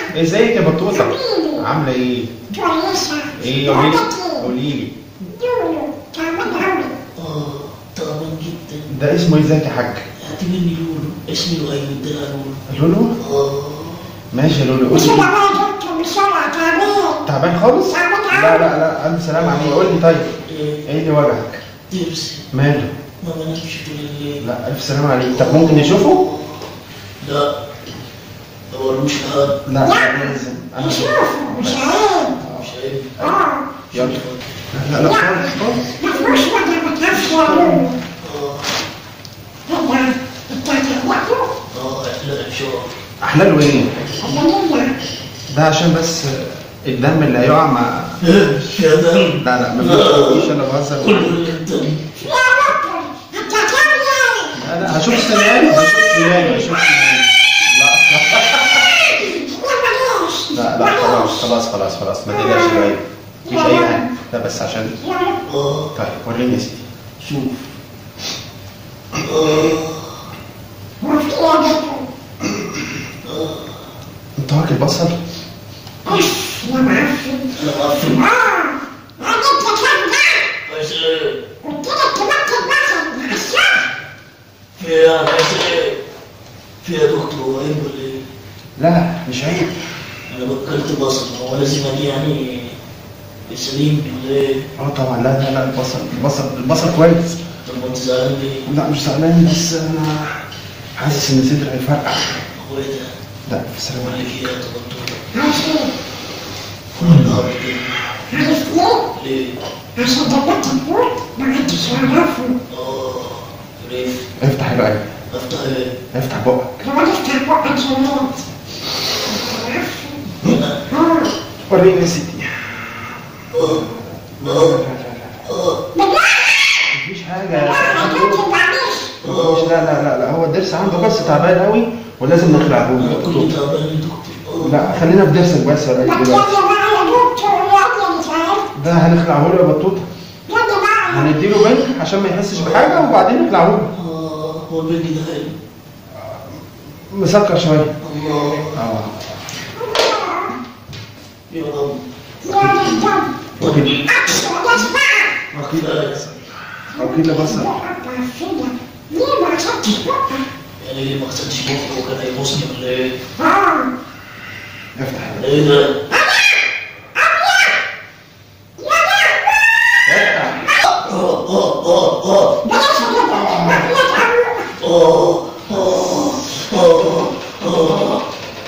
ازيك يا بطوطه عامله ايه ايه قولي لي قولي لي اه تعبان جدا ده اسمه ايه ازيك يا حاج هاتي مني لولو اسمي لؤي ادينا لولو لولو اه ماشي يا لولو قولي لي تعبان خالص لا لا لا الف سلام عليك قول لي طيب ايه ايه اللي وجعك ضرسي ماله ما بنامش طول الليل لا الف سلام عليك طب ممكن نشوفه لا ما وروش لحد لا لا لازم انا مش عارف يلا لا لا خالص خالص اه اه لا ان شاء الله احلاله ايه ده عشان بس الدم اللي هيقع مع يا دم لا لا ما تقوليش انا بهزر كل الدم لا لا هشوف سنان هشوف سنان هشوف سنان لا لا لا خلاص خلاص خلاص خلاص ما تقلقش بقى مفيش اي حاجه لا بس عشان اه طيب وريني يا سيدي شوف اه انت واكل بصل انا معفن بس ايه في ايه يعني بس ايه في يا دكتور عيب ولا ايه لا مش عيب انا بكلت بصل هو لازم اجي يعني سليم ولا ايه اه طبعا لا لا لا البصل البصل البصل كويس طب ما انت زعلان ليه لا مش زعلان بس انا حاسس ان صدري هيفرقع هو ايه ده لا في سلام مالك عليك ايه يا دكتور والله ليه اه ليه افتح العين افتح ايه افتح بقك هنا وريني يا سيدي اه لا لا لا لا اه مفيش حاجه مفيش لا لا لا لا هو الضرس عنده بس تعبان قوي ولازم نخلعه انا له كنت تعبان يا دكتور اه لا خلينا في ضرسك بس يا ريس دلوقتي ده هنخلعه له يا بطوطه هنديله بنك عشان ما يحسش بحاجه وبعدين نخلعه له اه هو البيبي ده حلو مسكر شويه الله اه يا رب وكيل وكيل وكيل بصل يعني ليه ما غسلتش بقه وكان هيبوسني ولا ايه؟ افتح ايه ده؟ افتح اه اه اه اه اه اه اه اه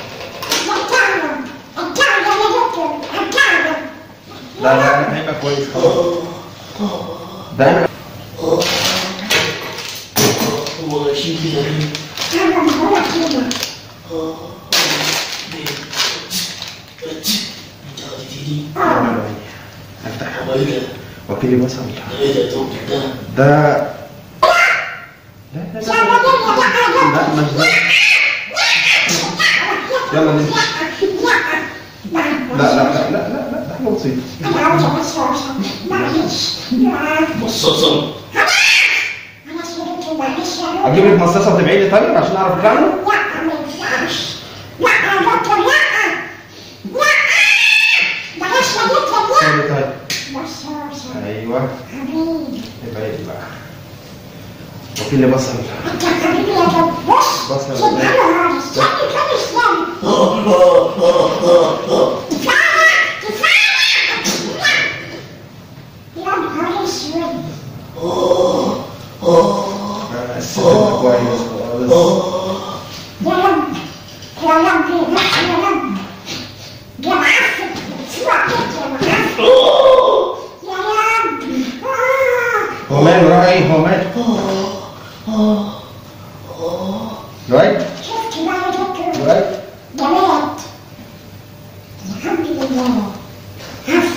لا لا لا هيبقى كويس خلاص اه ده انا اه هو غشيم كده ليه؟ اه ليه؟ انت عرفتي دي؟ افتح هو ايه ده؟ وكيل بصل ده ايه ده يا دكتور ده؟ ده لا لا لا لا مش ده يلا نمشي لا لا لا لا لا لا ده حاجه بسيطه مصاصة اجيب لك مصاصه تبيعي لي طيب عشان اعرف اكمل طيب طيب ايوه يبقى ايه بقى وكيل بصل بصل اه اه اه اه اه اه اه انا السلام كويس خالص اه اه هو ماله راح ايه هو ماله اه اه لؤي لؤي الحمد لله عف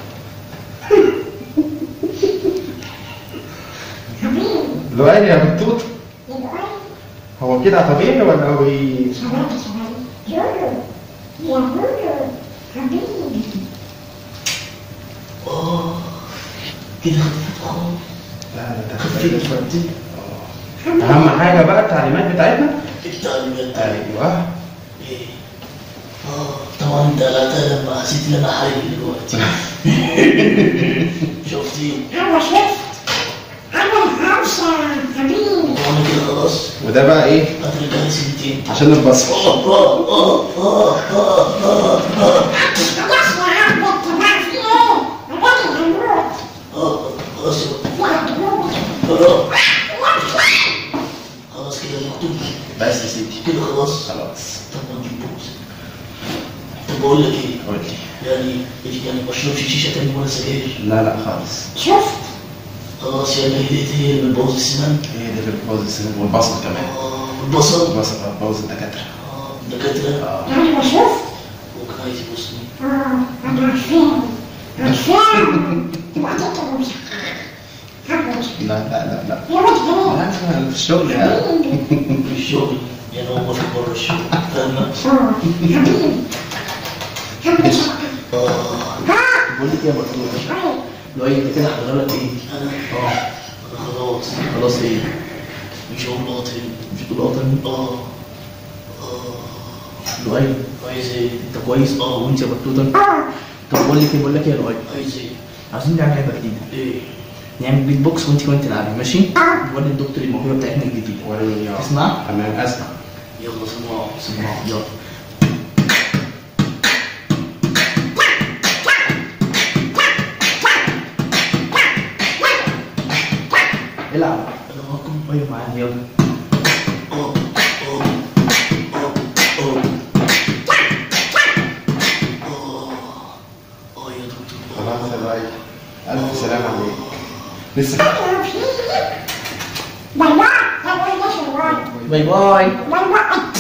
حبيبي لؤي يا بنتوت يا هو كده طبيعي ولا هو ايه شباب شباب جورو يا جورو حبيبي اه كده خفيف خالص لا لا ده خفيف خفيف. خالص اهم حاجه بقى التعليمات بتاعتنا التعليمات ايوه ايه اه طبعا انت قلقتها لما حسيت ان انا حي دلوقتي شفتي أنا شفت أنا خمسة حبيبي وانا كده خلاص وده بقى ايه هترجع لي سنتين عشان البصل اه اه اه اه اه اه اه خلاص يا عم أنت بقى في إيه؟ الراجل هيموت اه خلاص لا تموت خلاص خلاص كده مكتوب بس يا سيدي كده خلاص خلاص طب ما نجيب بوز طب بقول لك ايه قول لي يعني يعني ما اشربش شيشه تاني ولا سجاير لا لا خالص شفت خلاص يلا هديت هي اللي بتبوظ السنان هي دي اللي بتبوظ السنان والبصل كمان اه والبصل البصل بقى بتبوظ الدكاتره اه دكاتره اه أنا شفت وكان عايز يبوسني آه أنا عارفين عارفين تبقى تقدر حبيبي لا لا لا لا يا ولد جميل لا في الشغل يعني حبيبي في الشغل يعني هم في بره الشغل فاهمة؟ آه حبيبي حبيبي اه ها بقول لك ايه يا مطلوب أي لو انت كده حضرتك ايه انا اه انا خلاص خلاص ايه مش هقول باطل مش تقول قاطن اه اه لؤي عايز ايه؟ انت كويس اه وانت يا بطوطه آه طب بقول لك ايه بقول لك ايه يا لؤي عايز ايه؟ عايزين نعمل لعبه جديده ايه؟ نعمل بيت بوكس وانت كمان تلعبي ماشي آه. نوري الدكتور الموهبه بتاعتنا الجديده وريني يا تسمع تمام اسمع يلا سمعوا سمعوا يلا العب انا معاكم ايوه معايا يلا اه اه اه اه اه اه يا دكتور خلاص يا باي الف سلام عليك لسه باي باي باي باي باي باي باي باي